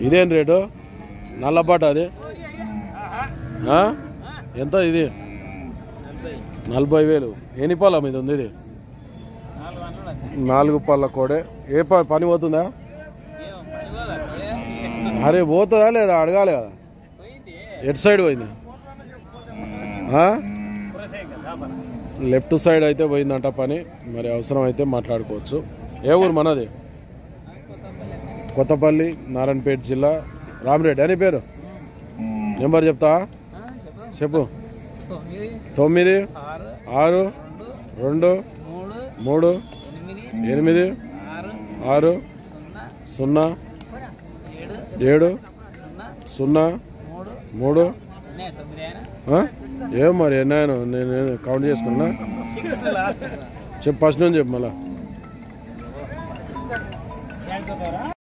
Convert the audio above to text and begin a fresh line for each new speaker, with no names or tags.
ఇదేం రేటు నల్లబాట అది ఆ? ఎంత ఇది నలభై వేలు ఎన్ని పాల మీద ఉంది ఇది నాలుగు పళ్ళ కోడే ఏ ప- పని పోతుందా అరే పోతుందా లేదా అడగాలి కదా ఎటు సైడ్ పోయింది ఆ? లెఫ్ట్ సైడ్ అయితే పోయిందంట పని మరి అవసరం అయితే మాట్లాడుకోవచ్చు ఏ ఊరు మనది కొత్తపల్లి నారాయణపేట జిల్లా రామరెడ్డి అని పేరు నెంబర్ చెప్తా చెప్పు
తొమ్మిది
తొమ్మిది
ఆరు
ఆరు
రెండు
రెండు
మూడు
మూడు
ఎనిమిది
ఎనిమిది
ఆరు
ఆరు
సున్నా
సున్నా
ఏడు
ఏడు
సున్నా
సున్నా
మూడు
మూడు
ఉన్నాయి తొమ్మిది అయినా
ఆ? ఏం మరి ఎన్నాయను నేను నేను కౌంట్ చేసుకున్నా
సిక్స్ లాస్ట్
చెప్పు ఫస్ట్ నుంచి చెప్పు మళ్ళా